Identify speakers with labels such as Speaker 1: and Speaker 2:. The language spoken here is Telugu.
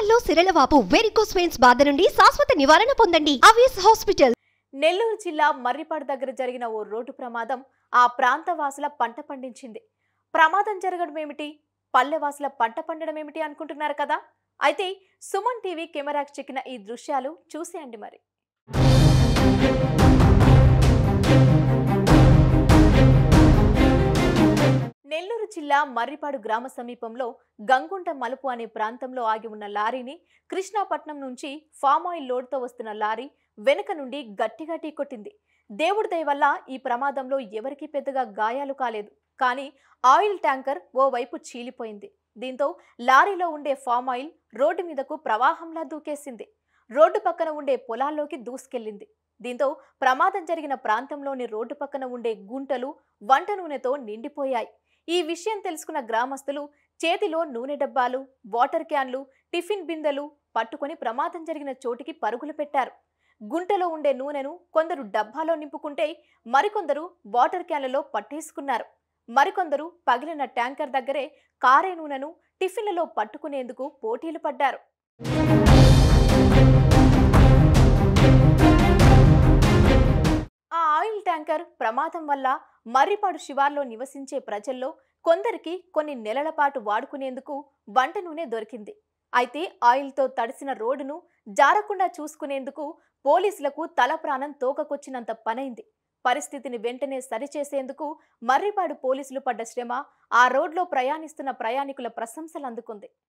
Speaker 1: మోకాల్లో సిరలవాపు వెరికోస్ వెయిన్స్ బాధ నుండి శాశ్వత నివారణ పొందండి అవియస్ హాస్పిటల్
Speaker 2: నెల్లూరు జిల్లా మర్రిపాడు దగ్గర జరిగిన ఓ రోడ్డు ప్రమాదం ఆ ప్రాంత వాసుల పంట పండించింది ప్రమాదం జరగడం ఏమిటి పల్లెవాసుల పంట పండడం ఏమిటి అనుకుంటున్నారు కదా అయితే సుమన్ టీవీ కెమెరాకి చిక్కిన ఈ దృశ్యాలు చూసేయండి మరి నెల్లూరు జిల్లా మర్రిపాడు గ్రామ సమీపంలో గంగుంట మలుపు అనే ప్రాంతంలో ఆగి ఉన్న లారీని కృష్ణాపట్నం నుంచి ఫామ్ ఆయిల్ లోడ్తో వస్తున్న లారీ వెనుక నుండి గట్టిగా ఢీకొట్టింది దేవుడి దయ వల్ల ఈ ప్రమాదంలో ఎవరికీ పెద్దగా గాయాలు కాలేదు కానీ ఆయిల్ ట్యాంకర్ ఓ వైపు చీలిపోయింది దీంతో లారీలో ఉండే ఫామ్ ఆయిల్ రోడ్డు మీదకు ప్రవాహంలా దూకేసింది రోడ్డు పక్కన ఉండే పొలాల్లోకి దూసుకెళ్లింది దీంతో ప్రమాదం జరిగిన ప్రాంతంలోని రోడ్డు పక్కన ఉండే గుంటలు వంట నూనెతో నిండిపోయాయి ఈ విషయం తెలుసుకున్న గ్రామస్తులు చేతిలో నూనె డబ్బాలు వాటర్ క్యాన్లు టిఫిన్ బిందెలు పట్టుకొని ప్రమాదం జరిగిన చోటికి పరుగులు పెట్టారు గుంటలో ఉండే నూనెను కొందరు డబ్బాలో నింపుకుంటే మరికొందరు వాటర్ క్యాన్లలో పట్టేసుకున్నారు మరికొందరు పగిలిన ట్యాంకర్ దగ్గరే కారే నూనెను టిఫిన్లలో పట్టుకునేందుకు పోటీలు పడ్డారు ఆ ఆయిల్ ట్యాంకర్ ప్రమాదం వల్ల మర్రిపాడు శివార్లో నివసించే ప్రజల్లో కొందరికి కొన్ని నెలల పాటు వాడుకునేందుకు వంట నూనె దొరికింది అయితే ఆయిల్తో తడిసిన రోడ్డును జారకుండా చూసుకునేందుకు పోలీసులకు తల ప్రాణం తోకకొచ్చినంత పనైంది పరిస్థితిని వెంటనే సరిచేసేందుకు మర్రిపాడు పోలీసులు పడ్డ శ్రమ ఆ రోడ్లో ప్రయాణిస్తున్న ప్రయాణికుల ప్రశంసలు అందుకుంది